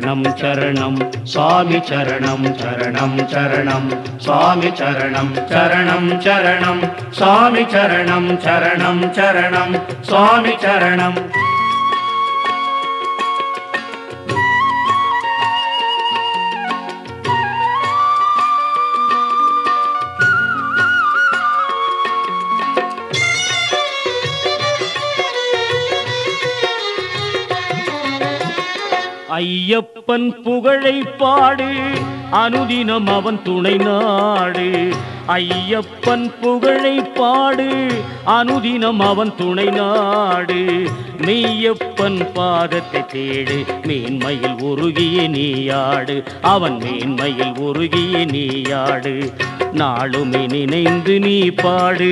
சரணம் சரணம் சுவாமி சரணம் சரணம் சரணம் சுவாமி சரணம் சரணம் சரணம் சுவாமி சரணம் சரணம் சரணம் சுவாமி சரணம் ஐயப்பன் புகழை பாடு அனுதினம் அவன் துணை நாடு ஐயப்பன் புகழை பாடு அனுதினம் அவன் துணை நாடு மெய்யப்பன் பாதத்தை தேடு மேன்மையில் உருகிய நீயாடு அவன் மேன்மையில் உருகிய நீயாடு நாளுமே நினைந்து நீ பாடு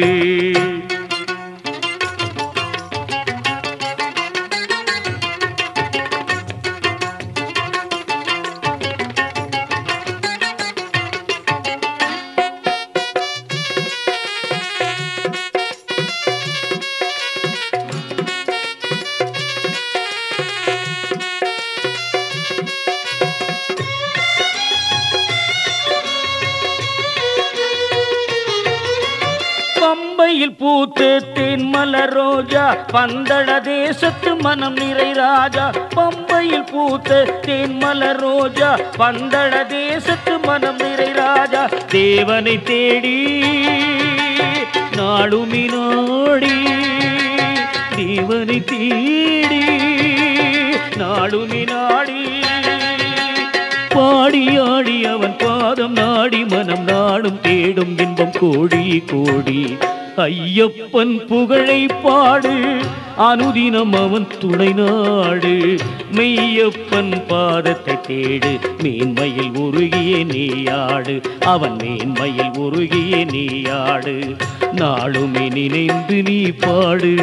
பம்பையில் பூத்து தென்மலர் ரோஜா பந்தள தேசத்து மனம் நிறை ராஜா பம்பையில் பூத்த தென்மலர் ரோஜா பந்தள தேசத்து மனம் நிறை ராஜா தேவனை தேடி நாளுமி நாடி தேவனை தேடி நாளுமி நாடி பாடி ஆடி அவன் பாதம் நாடி மனம் நாடும் தேடும் இன்பம் கோடி கோடி ஐயப்பன் புகழை பாடு அனுதினம் அவன் துணை நாடு மெய்யப்பன் பாதத்தை தேடு மேன்மையில் உருகிய நீயாடு அவன் மேன்மையில் உருகிய நீயாடு நாளுமே நினைந்து நீ பாடு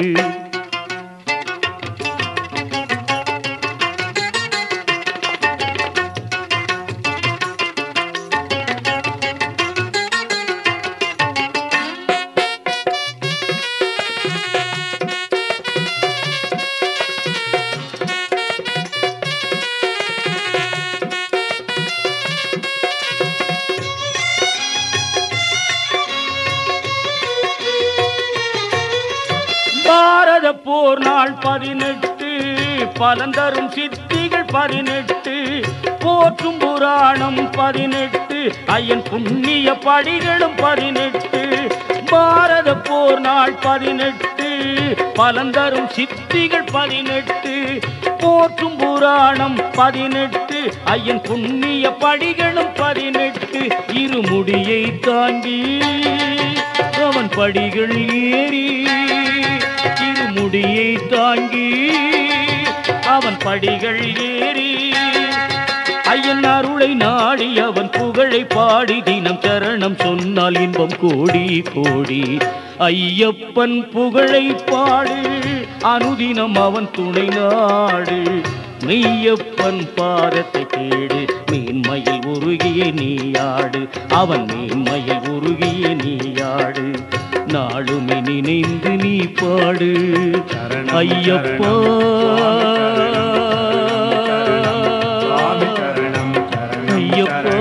பாரத போர் நாள் பதினெட்டு பலந்தரும் சித்திகள் பதினெட்டு போற்றும் புராணம் பதினெட்டு ஐயன் புண்ணிய படிகளும் பதினெட்டு பாரத போர் நாள் பதினெட்டு பலந்தரும் சித்திகள் பதினெட்டு போற்றும் புராணம் பதினெட்டு ஐயன் புண்ணிய படிகளும் பதினெட்டு இருமுடியை தாங்கி அவன் படிகள் ஏறி இருமுடியை தாங்கி அவன் படிகள் ஏறி ஐயன் அருளை நாடி அவன் புகழை பாடி தினம் சரணம் சொன்னால் இன்பம் கோடி கோடி ஐயப்பன் புகழை பாடு அனுதினம் அவன் துணை நாடு மெய்யப்பன் பாதத்தை தேடு மேன்மையில் உருகிய நீயாடு அவன் மேன்மையில் உருகிய நீயாடு நாளுமே நினைந்து நீ பாடு சரணம், ஐயப்பா சுவாமி சரணம் சரணம் ஐயப்பா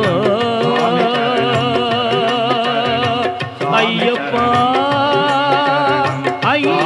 சரணம் சுவாமி சரணம் ஐயப்பா ஐயப்பா